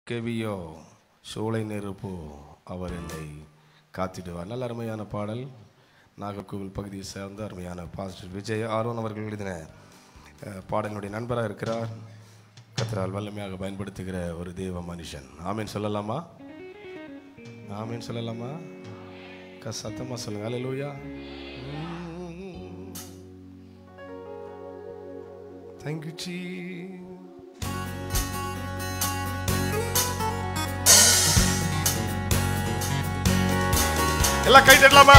கெவியோ சூளை நெருப்போ அவர் என்னை காத்திடுவார் நல்ல அருமையான பாடல் நாகர்கோவில் பகுதியை சேர்ந்த அருமையான பாஸ்டர் விஜய் ஆரோன் அவர்கள் எழுதின அஹ், பாடலினுடைய நண்பராக இருக்கிறார் கத்தரால் வல்லமையாக பயன்படுத்துகிற ஒரு தேவ மனுஷன் ஆமீன் சொல்லலாமா ஆமீன் சொல்லலாமா க சத்தமாக சொல்லுங்க அல்லேலூயா தேங்க்யூ சீ எல்லாம் கை தட்டலாமா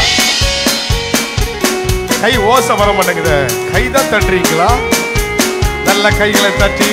கை ஓசை வர மாட்டேங்குது கை தான் தட்டுறீங்களா நல்ல கைகளை தட்டி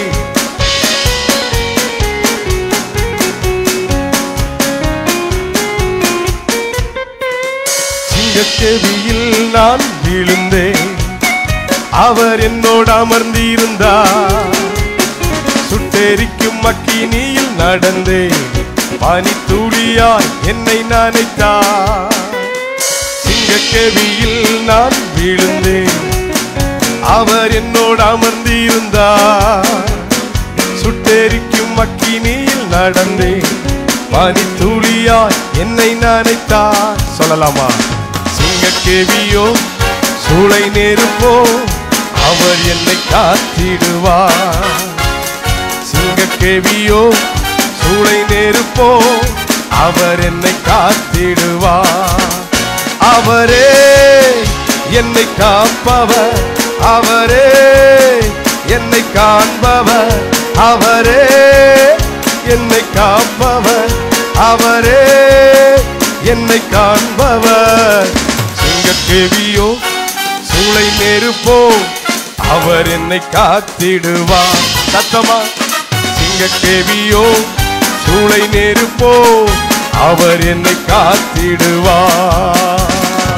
சிங்கக்கேவியில் நான் விழுந்தேன் அவர் என்னோடு அமர்ந்திருந்தார் சுட்டெரிக்கும் மக்கினியில் நடந்தேன் பனி துளியாய் என்னை நனைத்தார் சிங்கக்கேவியில் நான் விழுந்தேன் அவர் என்னோடு அமர்ந்திருந்தார் சுட்டெரிக்கும் மக்கினியில் நடந்தேன் பனி துளியாய் என்னை நனைத்தார் சொல்லலாமா சிங்கக்கேவியோ சூளை நெருப்போ அவர் என்னை காத்திடுவார் சிங்கக்கேவியோ சூளை நெருப்போ அவர் என்னை காத்திடுவார் அவரே என்னை காப்பவர் அவரே என்னை காண்பவர் அவரே என்னை காப்பவர் அவரே என்னை காண்பவர் சிங்கக்கேவியோ சூளை நெருப்போ அவர் என்னை காத்திடுவார் சத்தமா சிங்கக்கேவியோ சூளை நெருப்போ அவர் என்னை காத்திடுவார்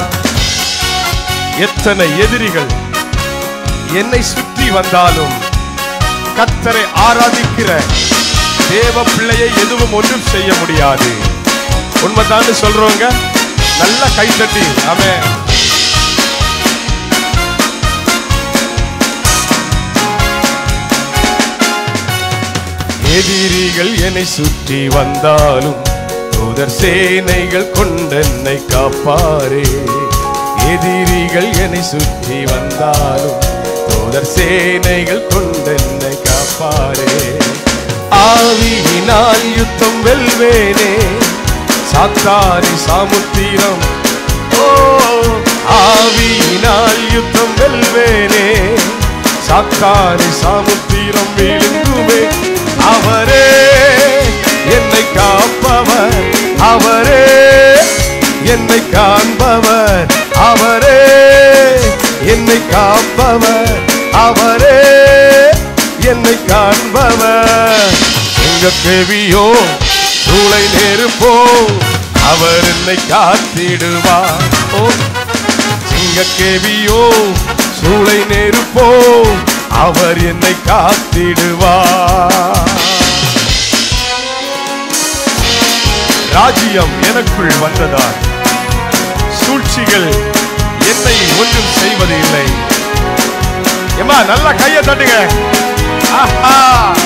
எத்தனை எதிரிகள் என்னை சுற்றி வந்தாலும் கத்தரை ஆராதிக்கிற தேவ பிள்ளையை எதுவும் ஒன்றும் செய்ய முடியாது உண்மைதான் சொல்றவங்க நல்ல கை தட்டி ஆமென் எதிரிகள் என்னை சுற்றி வந்தாலும் தூதர் சேனைகள் கொண்டென்னை காப்பாரே எதிரிகள் என்னை சுற்றி வந்தாலும் தூதர் சேனைகள் கொண்டென்னை காப்பாரே ஆவியினால் யுத்தம் வெல்வேனே சாத்தாரி சாமுத்திரம் ஓ ஆவியினால் யுத்தம் வெல்வேனே சாத்தாரி சாமுத்திரம் விழுங்குமே அவரே என்னை காப்பவர் அவரே என்னை காண்பவர் அவரே என்னை காப்பவர் அவரே என்னை காண்பவர் எங்க கேவியோ சூளை நெருப்போ அவர் என்னை காத்திடுவார் ஓ சிங்கக்கேவியோ சூளை நெருப்போ அவர் என்னை காத்திடுவார் ராஜ்யம் எனக்குள் வந்ததால் சூழ்ச்சிகள் என்னை ஒன்றும் செய்வது இல்லை ஏமா நல்ல கையை தட்டுங்க ஆஹா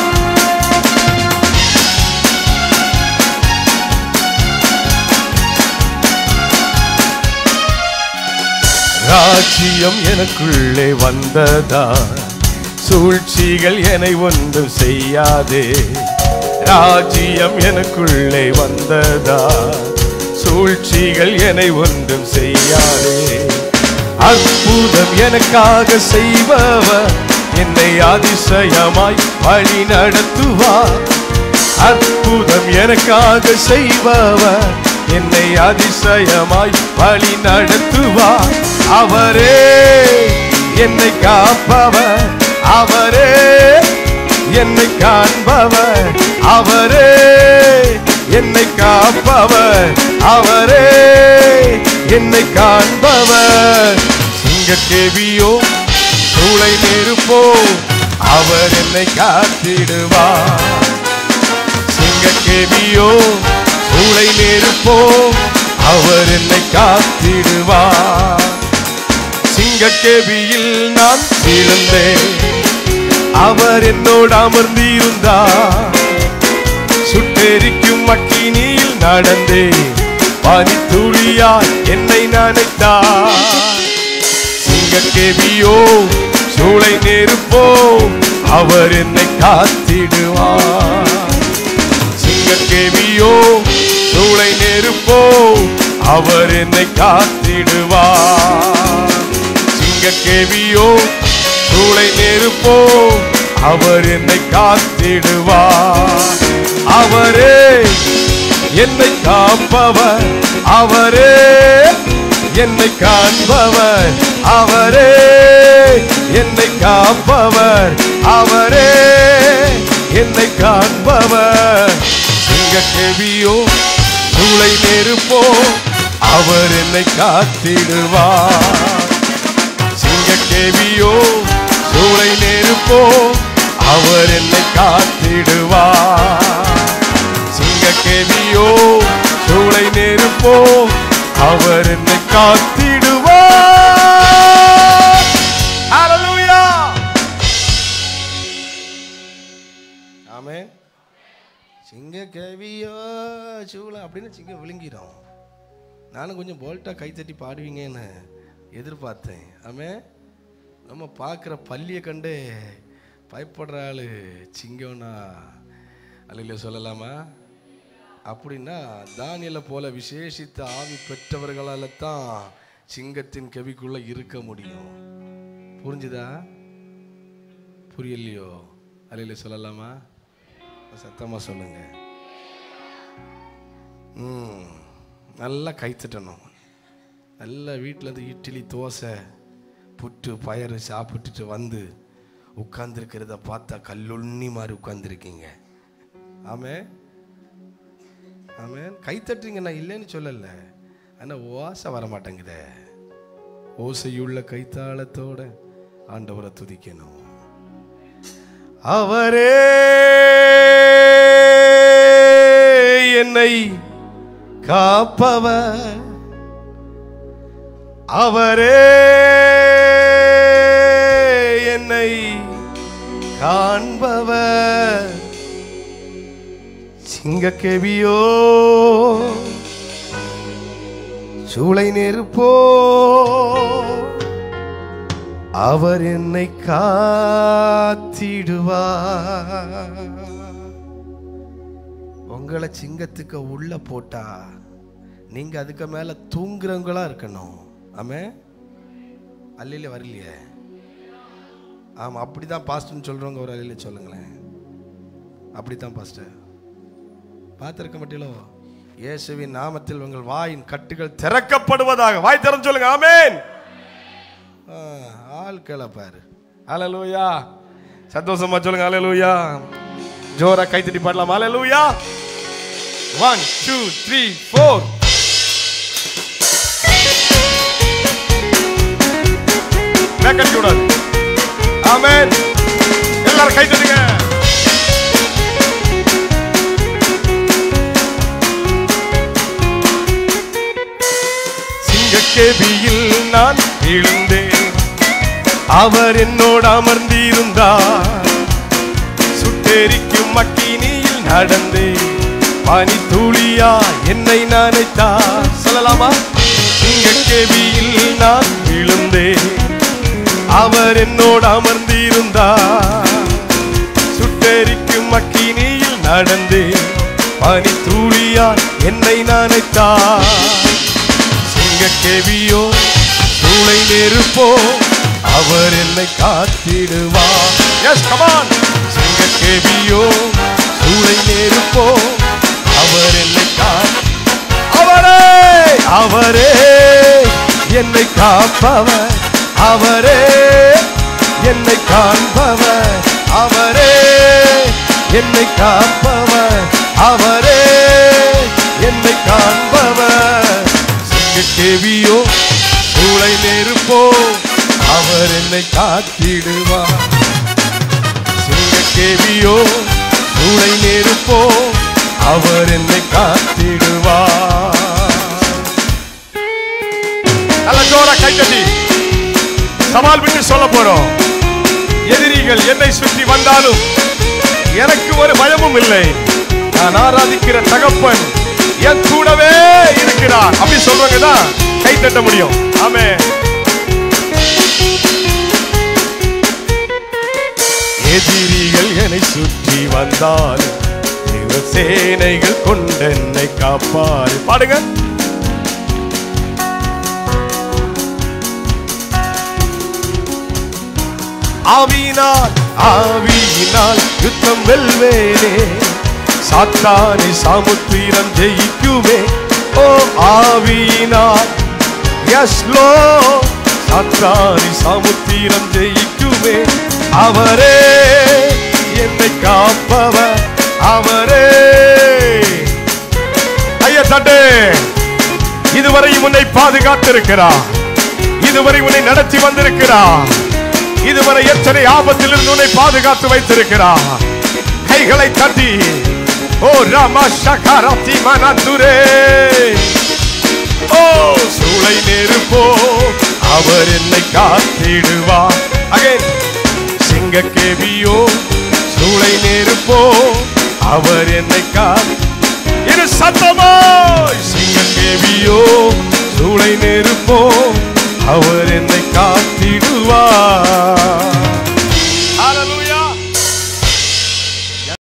ராஜ்யம் எனக்குள்ளே வந்ததா சூழ்ச்சிகள் என்னை ஒன்றும் செய்யாதே ராஜ்யம் எனக்குள்ளே வந்ததா சூழ்ச்சிகள் என்னை ஒன்றும் செய்யாதே அற்புதம் எனக்காக செய்பவர் என்னை அதிசயமாய் வழி நடத்துவார் அற்புதம் எனக்காக செய்பவர் என்னை அதிசயமாய் வழி நடத்துவார் அவரே என்னை காப்பவர் அவரே என்னை காண்பவர் அவரே என்னை காப்பவர் அவரே என்னை காண்பவர் சிங்கக்கேவியோ சூளை நெருப்போ அவர் என்னை காத்திடுவார் சிங்கக்கேவியோ சூளை நெருப்போ அவர் என்னை காத்திடுவார் சிங்கக்கேவியில் நான் விழுந்தேன் அவர் என்னோடு அமர்ந்திருந்தார் சுட்டெரி சுட்டெரிக்கும் அக்கினியில் நடந்தேன் பனித்துளியால் என்னை நனைத்தார் சிங்கக்கேவியோ சூளை நெருப்போ அவர் என்னை காத்திடுவார் சிங்கக்கேவியோ சூளை நெருப்போ அவர் என்னை காத்திடுவார் சிங்கக்கேவியோ சூளை நெருப்போ அவர் என்னை காத்திடுவார் அவரே என்னை காப்பவர் அவரே என்னை காண்பவர் அவரே என்னை காப்பவர் அவரே என்னை காண்பவர் சிங்க கேவியோ சூளை நெருப்போ அவர் என்னை காத்திடுவார் சிங்க கேவியோ சூளை நெருப்போ அவர் என்னை காத்திடுவார் சிங்க கேவியோ சூளை நெருப்போ அவர் என்னை காத்திடுவார் ஹalleluya ஆமே சிங்க கேவியோ சூளை அப்படின்னு சிங்கம் விழுங்கிடும் நானும் கொஞ்சம் போல்ட்டா கைத்தட்டி பாடுவீங்கன்னு எதிர்பார்த்தேன் ஆமே நம்ம பார்க்குற பள்ளியை கண்டு பயப்படுற ஆளு சிங்கம்னா அல்லையில சொல்லலாமா அப்படின்னா தானியலை போல விசேஷித்த ஆவி பெற்றவர்களால தான் சிங்கத்தின் கவிக்குள்ள இருக்க முடியும் புரிஞ்சுதா புரியலையோ அல்லையில சொல்லலாமா சத்தமா சொல்லுங்க ம் நல்லா கைத்தட்டணும் நல்லா வீட்டில் இருந்து இட்லி தோசை புட்டு பயறு சாப்பிட்டுட்டு வந்து உட்கார்ந்துருக்கிறத பார்த்தா கல்லுண்ணி மாதிரி உட்கார்ந்துருக்கீங்க ஆமே ஆமே கைத்தட்டுறீங்க நான் இல்லைன்னு சொல்லலை ஆனால் ஓசை வர மாட்டேங்குதே ஓசையுள்ள கைத்தாளத்தோட ஆண்டவரை துதிக்கணும் அவரே என்னை காப்பவர் அவரே என்னை காண்பவர் சிங்கக்கேவியோ சூளை நெருப்போ அவர் என்னை காத்திடுவார் உங்களை சிங்கத்துக்கு உள்ள போட்டா நீங்க அதுக்கு மேல தூங்குறவங்களா இருக்கணும் ஆமே அல்லையில வரலையே ஆமா அப்படிதான் பாஸ்டர்னு சொல்றவங்க ஒரு அல்லையில சொல்லுங்களேன் அப்படித்தான் பாஸ்டர் பார்த்திருக்க மாட்டீங்களோ இயேசுவின் நாமத்தில் உங்கள் வாயின் கட்டுகள் திறக்கப்படுவதாக வாய் திறந்து சொல்லுங்க ஆமென் ஆ, ஆள் கிளப்பாரு அலலூயா சந்தோஷமா சொல்லுங்க அலலூயா ஜோரா கைத்தட்டி பாடலாம் hallelujah one two three four பேக்கடிக்க கூடாது ஆமென் எல்லாரும் கை தட்டுங்க சிங்கக்கேபியில் நான் விழுந்தேன் அவர் என்னோடு அமர்ந்திருந்தார் சுட்டெரிக்கும் மக்கினியில் நடந்தேன் பனி துளியா என்னை நனைத்தார் சொல்லலாமா சிங்கக்கேபியில் நான் விழுந்தேன் அவர் என்னோடு அமர்ந்திருந்தார் சுட்டெரிக்கும் மக்கினியில் நடந்தேன் பனி துளியால் என்னை நனைத்தார் சிங்கக்கேவியோ சூளை நெருப்போ அவர் என்னை காத்திடுவார் எஸ் கமான் சிங்கக்கேவியோ சூளை நெருப்போ அவர் என்னை கா அவரே அவரே என்னை காப்பவர் அவரே என்னை காண்பவர் அவரே என்னை காப்பவர் அவரே என்னை காண்பவர் சிங்கக்கேவியோ சூளை நெருப்போ அவர் என்னை காத்திடுவார் சிங்கக்கேவியோ சூளை நெருப்போ அவர் என்னை காத்திடுவார் நல்ல ஜோரா கைத்தட்டி சவால் விட்டு சொல்ல போறோம் எதிரிகள் என்னை சுற்றி வந்தாலும் எனக்கு ஒரு பயமும் இல்லை நான் ஆராதிக்கிற தகப்பன் என் கூடவே இருக்கிறார் அப்படி சொல்றவங்க தான் கை தட்ட முடியும் ஆமே எதிரிகள் என்னை சுற்றி வந்தாலும் தேவ சேனைகள் கொண்டென்னை காப்பாரு பாடுங்க ஆவியினால் ஆவியினால் யுத்தம் வெல்வேனே சாத்தானி சாமுத்திரம் ஜெயிக்குமே ஓ ஆவியினால் எஸ் லோ சாத்தானி சாமுத்திரம் ஜெயிக்குமே அவரே என்னை காப்பவர் அவரே ஐயா தட்டு இதுவரை உன்னை பாதுகாத்திருக்கிறார் இதுவரை உன்னை நடத்தி வந்திருக்கிறார் இதுவரை எத்தனை ஆபத்திலிருந்து உன்னை பாதுகாத்து வைத்திருக்கிறார் கைகளை தட்டி ஓ ராமா சகாரத்தி மனந்துரே ஓ சூளை நெருப்போ அவர் என்னை காத்திடுவார் அகைன் சிங்க கேவியோ சூளை நெருப்போ அவர் என்னை கா இரு சத்தமோ சிங்க கேவியோ சூளை நெருப்போ அவர் என்னை காத்து